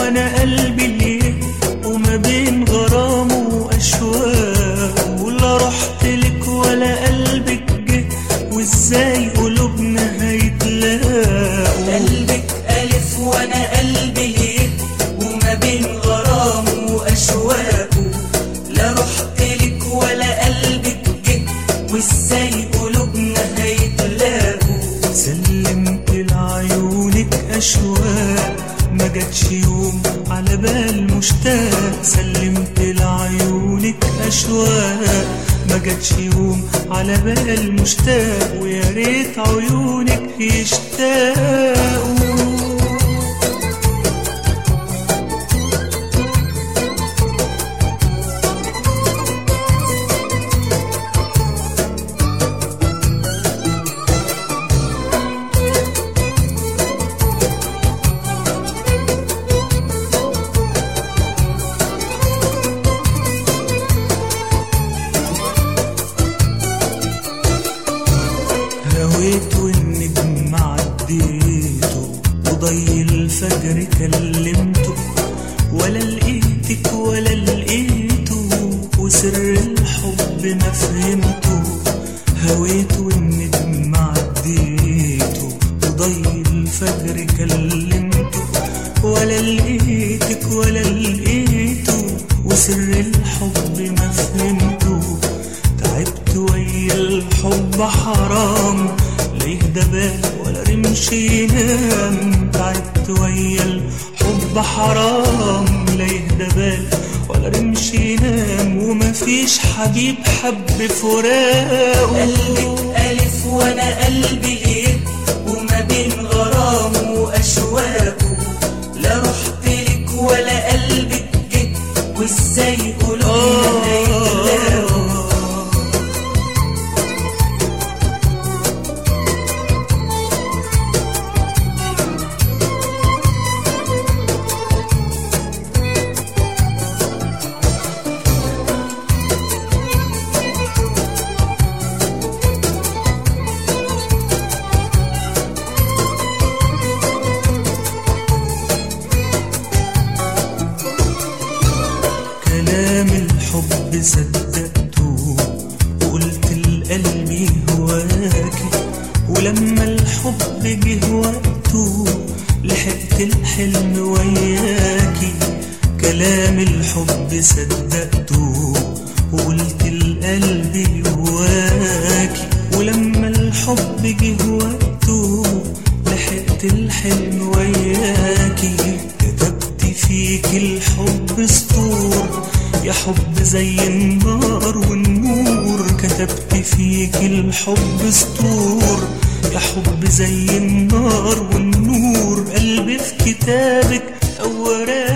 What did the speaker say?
وانا قلبي ليه وما بين غرام واشواق ولا رحت لك ولا قلبك جه وازاي قلوبنا هيتلاقوا قلبك ألف وأنا قلبي ليه وما بين غرام وأشواقه لا رحت لك ولا قلبك جه وإزاي قلوبنا هيتلاقوا سلمت لعيونك أشواق ما جاتش يوم على بال مشتاق سلمت لعيونك أشواق ما جاتش يوم على بال مشتاق ويا ريت عيونك يشتاقوا هويت والنجم عديته وضي الفجر كلمته ولا لقيتك ولا لقيته وسر الحب ما فهمته هويت والنجم عديته وضي الفجر كلمته ولا لقيتك ولا لقيته وسر الحب ما فهمته تعبت ويا الحب حرام لا يهدى بال ولا رمش ينام تعبت ويا الحب حرام لا يهدى بال ولا رمش ينام ومفيش حبيب حب فراقه قلبك ألف وأنا قلبي ليه وما بين غرام وأشواقه لا رحت لك ولا قلبك جه وإزاي قلوبنا هيتلاقوا كلام الحب صدقته وقلت لقلبي هواكي ولما الحب جه وقته لحقت الحلم وياكي كلام الحب صدقته وقلت لقلبي هواكي ولما الحب جه وقته لحقت الحلم وياكي كتبت فيك الحب سطور يا حب زي النار والنور كتبت فيك الحب سطور يا حب زي النار والنور قلبي في كتابك أوراق